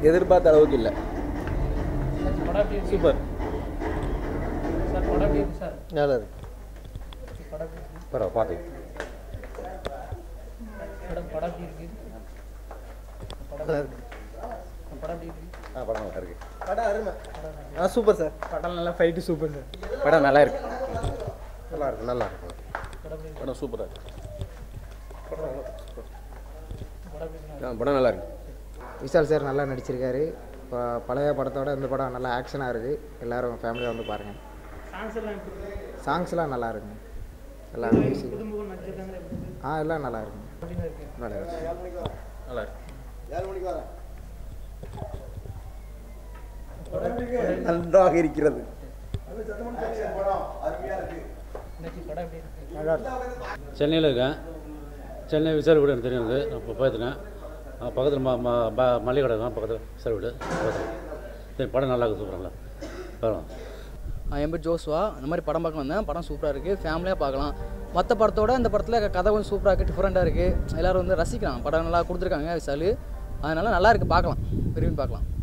எதிர்பார்த்த அளவுக்கு இல்லை படம் எப்படி இருக்கு சூப்பர் சார் படம் எப்படி இருக்கு சார் நல்லா இருக்கு படம் எப்படி இருக்கு பரவாயில்ல பார்த்து படம் படம் எப்படி இருக்கு படம் நல்லா இருக்கு படம் எப்படி இருக்கு ஆ படம் நல்லா இருக்கு படம் அருமை ஆ சூப்பர் சார் படம் நல்லா ஃபைட்டு சூப்பர் சார் படம் நல்லா இருக்கு நல்லா இருக்கு நல்லா இருக்கு படம் எப்படி இருக்கு படம் சூப்பராக இருக்கு படம் எப்படி இருக்கு ஆ படம் நல்லா இருக்கு விஷால் சார் நல்லா நடிச்சிருக்காரு இப்போ பழைய படத்தோட இந்த படம் நல்லா ஆக்ஷனாக இருக்குது எல்லோரும் ஃபேமிலியாக வந்து பாருங்கள் சாங்ஸ் எல்லாம் எப்படி இருக்கு சாங்ஸ்லாம் நல்லா இருக்குங்க எல்லாம் மியூசிக் புதுமுகம் நடிச்சிருக்காங்க எப்படி இருக்கு ஆ எல்லாம் நல்லா இருக்குங்க அப்படின்னு இருக்கு நல்லா இருக்கு நல்லா இருக்கு ஏழு மணிக்கு வரேன் நன்றாக இருக்கிறது என்னாச்சு படம் எப்படி இருக்கு நல்லா இருக்கு சென்னையில் இருக்கேன் சென்னை விசாரி வீடு எனக்கு தெரியும் எனக்கு. நான் இப்போ பார்த்துட்டேன் பக்கத்தில் ம ம ப- மளிகை கடை தான் பக்கத்தில் விசாரி வீடு பக்கத்தில் சரி படம் நல்லா இருக்குது சூப்பராக பரவாயில்ல என் பேர் ஜோஸ்வா இந்த மாதிரி படம் பார்க்க வந்தேன் படம் சூப்பராக இருக்குது ஃபேமிலியாக பார்க்கலாம் மற்ற படத்தோட இந்த படத்தில் கதை கொஞ்சம் சூப்பராக இருக்குது டிஃப்ரெண்ட்டாக இருக்குது எல்லோரும் வந்து ரசிக்கலாம் படம் நல்லா கொடுத்துருக்காங்க விசாலு அதனால் நல்லா இருக்குது பார்க்கலாம் விரும்பி பார்க்கலாம்